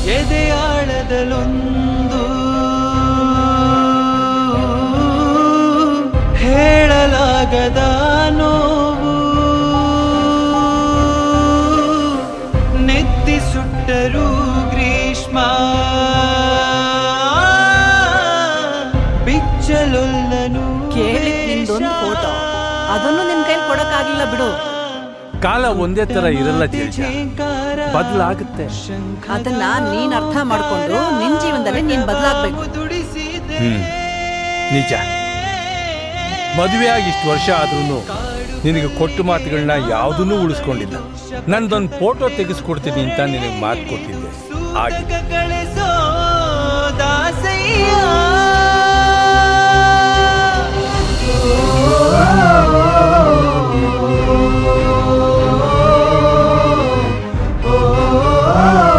ಎದೆಯಾಳದಲೊಂದು ಹೇಳಲಾಗದ ನೋವು ನೆತ್ತಿ ಸುಟ್ಟರು ಗ್ರೀಷ್ಮ ಬಿಚ್ಚಲೊಲ್ಲನು ಕೇಳಿದ್ ನಿಂದೊಂದು ಫೋಟೋ ಅದನ್ನು ನಿನ್ ಕೈಲಿ ಕೊಡಕ್ಕಾಗ್ಲಿಲ್ಲ ಬಿಡು ಕಾಲ ಒಂದೇ ತರ ಇರಲ್ಲ ಜೀರ್ಜ ಬದಲಾಗುತ್ತೆ ಅದನ್ನ ನೀನ್ ಅರ್ಥ ಮಾಡ್ಕೊಂಡು ನಿನ್ ಜೀವನದಲ್ಲಿ ನೀನ್ ಬದಲಾಗ್ಬೇಕು ಹ್ಮ್ ನಿಜ ಮದುವೆಯಾಗಿ ಇಷ್ಟು ವರ್ಷ ಆದ್ರೂ ನಿನಗೆ ಕೊಟ್ಟು ಮಾತುಗಳನ್ನ ಯಾವುದನ್ನೂ ಉಳಿಸ್ಕೊಂಡಿಲ್ಲ ನಂದೊಂದು ಫೋಟೋ ತೆಗೆಸ್ಕೊಡ್ತೀನಿ ಅಂತ ನಿನಗೆ ಮಾತು ಕೊಟ್ಟಿದ್ದೆ ಆಗಿದೆ ಕಳಿಸೋ ದಾಸಯ್ಯ ಓ